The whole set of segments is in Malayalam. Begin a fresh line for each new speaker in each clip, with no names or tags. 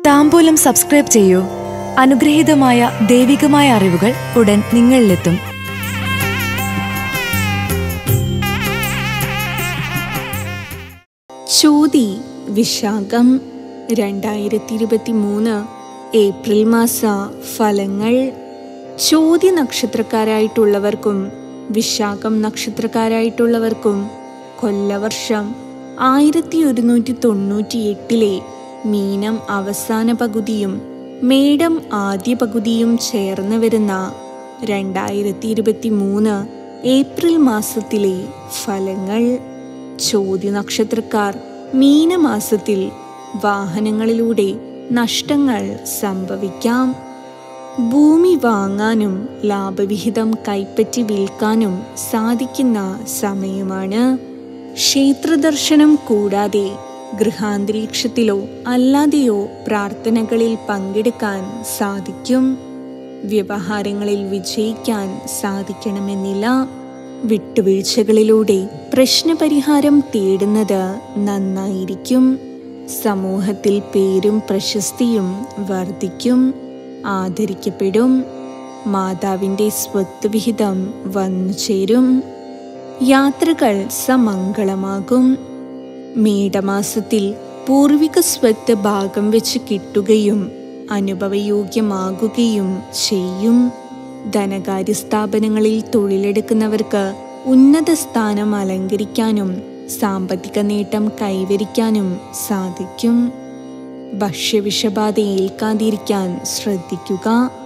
താമ്പൂലം സബ്സ്ക്രൈബ് ചെയ്യൂ അനുഗ്രഹീതമായ ദൈവികമായ അറിവുകൾ ഉടൻ നിങ്ങളിലെത്തും
ചോതി വിശാഖം രണ്ടായിരത്തി ഇരുപത്തി മൂന്ന് ഏപ്രിൽ മാസ ഫലങ്ങൾ ചോതി നക്ഷത്രക്കാരായിട്ടുള്ളവർക്കും വിശാഖം നക്ഷത്രക്കാരായിട്ടുള്ളവർക്കും കൊല്ലവർഷം ആയിരത്തി ഒരുന്നൂറ്റി തൊണ്ണൂറ്റി എട്ടിലെ മീനം അവസാന പകുതിയും മേടം ആദ്യ പകുതിയും ചേർന്ന് വരുന്ന രണ്ടായിരത്തി ഇരുപത്തി മൂന്ന് ഏപ്രിൽ മാസത്തിലെ ഫലങ്ങൾ ചോദ്യ നക്ഷത്രക്കാർ മീനമാസത്തിൽ വാഹനങ്ങളിലൂടെ നഷ്ടങ്ങൾ സംഭവിക്കാം ഭൂമി വാങ്ങാനും ലാഭവിഹിതം കൈപ്പറ്റി വിൽക്കാനും സാധിക്കുന്ന സമയമാണ് ക്ഷേത്രദർശനം കൂടാതെ ഗൃഹാന്തരീക്ഷത്തിലോ അല്ലാതെയോ പ്രാർത്ഥനകളിൽ പങ്കെടുക്കാൻ സാധിക്കും വ്യവഹാരങ്ങളിൽ വിജയിക്കാൻ സാധിക്കണമെന്നില്ല വിട്ടുവീഴ്ചകളിലൂടെ പ്രശ്നപരിഹാരം തേടുന്നത് നന്നായിരിക്കും സമൂഹത്തിൽ പേരും പ്രശസ്തിയും വർദ്ധിക്കും ആദരിക്കപ്പെടും മാതാവിൻ്റെ സ്വത്ത് വിഹിതം വന്നു ചേരും യാത്രകൾ സമംഗളമാകും മേടമാസത്തിൽ പൂർവിക സ്വത്ത് ഭാഗം വെച്ച് കിട്ടുകയും അനുഭവയോഗ്യമാകുകയും ചെയ്യും ധനകാര്യ സ്ഥാപനങ്ങളിൽ തൊഴിലെടുക്കുന്നവർക്ക് ഉന്നത സ്ഥാനം അലങ്കരിക്കാനും സാമ്പത്തിക നേട്ടം കൈവരിക്കാനും സാധിക്കും ഭക്ഷ്യവിഷബാധ ഏൽക്കാതിരിക്കാൻ ശ്രദ്ധിക്കുക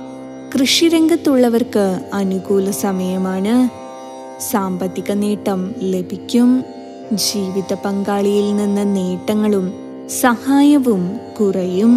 കൃഷിരംഗത്തുള്ളവർക്ക് അനുകൂല സമയമാണ് സാമ്പത്തിക നേട്ടം ലഭിക്കും ജീവിത പങ്കാളിയിൽ നിന്ന് നേട്ടങ്ങളും സഹായവും കുറയും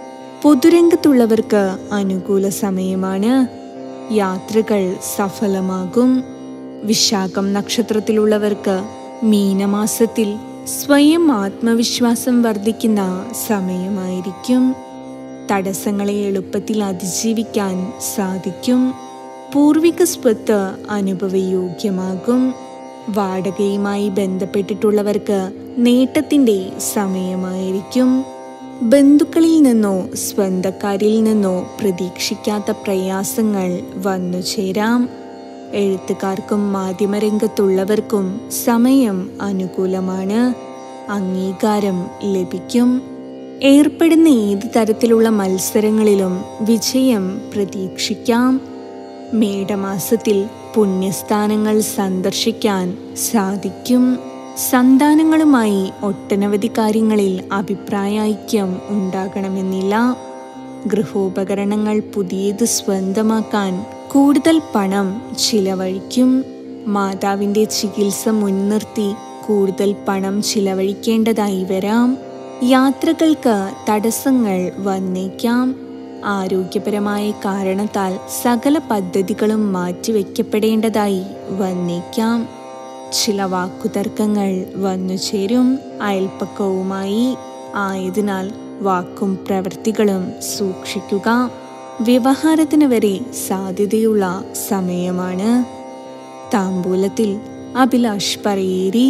പൊതുരംഗത്തുള്ളവർക്ക് അനുകൂല സമയമാണ് യാത്രകൾ സഫലമാകും വിശാഖം നക്ഷത്രത്തിലുള്ളവർക്ക് മീനമാസത്തിൽ സ്വയം ആത്മവിശ്വാസം വർദ്ധിക്കുന്ന സമയമായിരിക്കും തടസ്സങ്ങളെ എളുപ്പത്തിൽ അതിജീവിക്കാൻ സാധിക്കും പൂർവിക സ്വത്ത് അനുഭവയോഗ്യമാകും വാടകയുമായി ബന്ധപ്പെട്ടിട്ടുള്ളവർക്ക് നേട്ടത്തിൻ്റെ സമയമായിരിക്കും ബന്ധുക്കളിൽ നിന്നോ സ്വന്തക്കാരിൽ നിന്നോ പ്രതീക്ഷിക്കാത്ത പ്രയാസങ്ങൾ വന്നു ചേരാം എഴുത്തുകാർക്കും മാധ്യമരംഗത്തുള്ളവർക്കും സമയം അനുകൂലമാണ് അംഗീകാരം ലഭിക്കും ഏർപ്പെടുന്ന ഏത് തരത്തിലുള്ള മത്സരങ്ങളിലും വിജയം പ്രതീക്ഷിക്കാം മേടമാസത്തിൽ പുണ്യസ്ഥാനങ്ങൾ സന്ദർശിക്കാൻ സാധിക്കും സന്താനങ്ങളുമായി ഒട്ടനവധി കാര്യങ്ങളിൽ അഭിപ്രായ ഐക്യം ഉണ്ടാകണമെന്നില്ല ഗൃഹോപകരണങ്ങൾ പുതിയത് സ്വന്തമാക്കാൻ കൂടുതൽ പണം ചിലവഴിക്കും മാതാവിൻ്റെ ചികിത്സ മുൻനിർത്തി കൂടുതൽ പണം ചിലവഴിക്കേണ്ടതായി വരാം യാത്രകൾക്ക് തടസ്സങ്ങൾ വന്നേക്കാം ആരോഗ്യപരമായ കാരണത്താൽ സകല പദ്ധതികളും മാറ്റിവെക്കപ്പെടേണ്ടതായി വന്നേക്കാം ചില വാക്കുതർക്കങ്ങൾ വന്നു ചേരും അയൽപ്പക്കവുമായി ആയതിനാൽ വാക്കും പ്രവൃത്തികളും സൂക്ഷിക്കുക വ്യവഹാരത്തിന് വരെ സാധ്യതയുള്ള സമയമാണ് താമ്പൂലത്തിൽ അഭിലാഷ് പറയേരി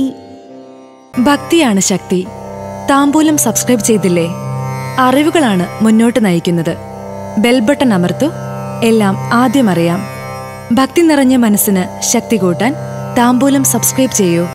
ഭക്തിയാണ് ശക്തി താമ്പൂലം സബ്സ്ക്രൈബ് ചെയ്തില്ലേ അറിവുകളാണ് മുന്നോട്ട് നയിക്കുന്നത് ബെൽ ബട്ടൺ അമർത്തു എല്ലാം ആദ്യം അറിയാം ഭക്തി നിറഞ്ഞ മനസ്സിന് ശക്തി കൂട്ടാൻ താമ്പൂലം സബ്സ്ക്രൈബ് ചെയ്യൂ